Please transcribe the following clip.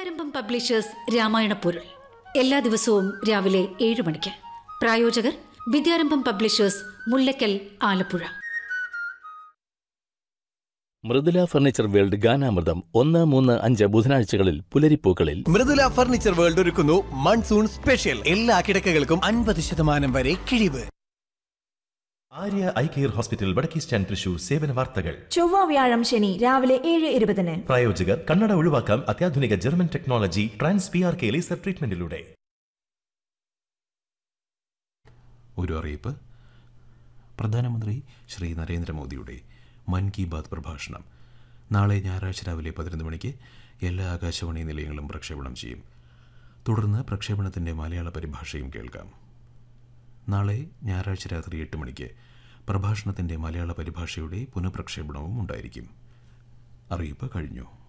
വിദ്യാരംഭം publishers Ramayana പൊരുൾ എല്ലാ ദിവസവും രാവിലെ ഏഴ് മണിക്ക് പ്രായോജകർ Vidyarambham publishers Mullakkal Alappuzha Mridula furniture world Ganamritham ഒന്ന് മൂന്ന് അഞ്ച് ബുധനാഴ്ചകളിൽ പുലരിപ്പൂക്കളിൽ മൃദുല ഫർണിച്ചർ വേൾഡ് ഒരുക്കുന്നു മൺസൂൺ സ്പെഷ്യൽ എല്ലാ കിടക്കകൾക്കും അൻപത് ശതമാനം വരെ കിഴിവ് ആര്യ ഐ കെയർ ഹോസ്പിറ്റൽ വടക്കേ സ്റ്റാൻഡ് തൃശൂർ സേവന വാർത്തകൾ ചൊവ്വ വ്യാഴം ശനി രാവിലെ ഏഴ് ഇരുപതിന് പ്രായോജകർ കണ്ണട ഒഴിവാക്കാം അത്യാധുനിക German technology trans P R K laser ട്രീറ്റ്മെന്റിലൂടെ ഒരു അറിയിപ്പ് പ്രധാനമന്ത്രി ശ്രീ നരേന്ദ്രമോദിയുടെ മൻ കി ബാത് പ്രഭാഷണം നാളെ ഞായറാഴ്ച രാവിലെ പതിനൊന്ന് മണിക്ക് എല്ലാ ആകാശവാണി നിലയങ്ങളും പ്രക്ഷേപണം ചെയ്യും തുടർന്ന് പ്രക്ഷേപണത്തിൻ്റെ മലയാള പരിഭാഷയും കേൾക്കാം നാളെ ഞായറാഴ്ച രാത്രി എട്ട് മണിക്ക് പ്രഭാഷണത്തിൻ്റെ മലയാള പരിഭാഷയുടെ പുനഃപ്രക്ഷേപണവും ഉണ്ടായിരിക്കും അറിയിപ്പ് കഴിഞ്ഞു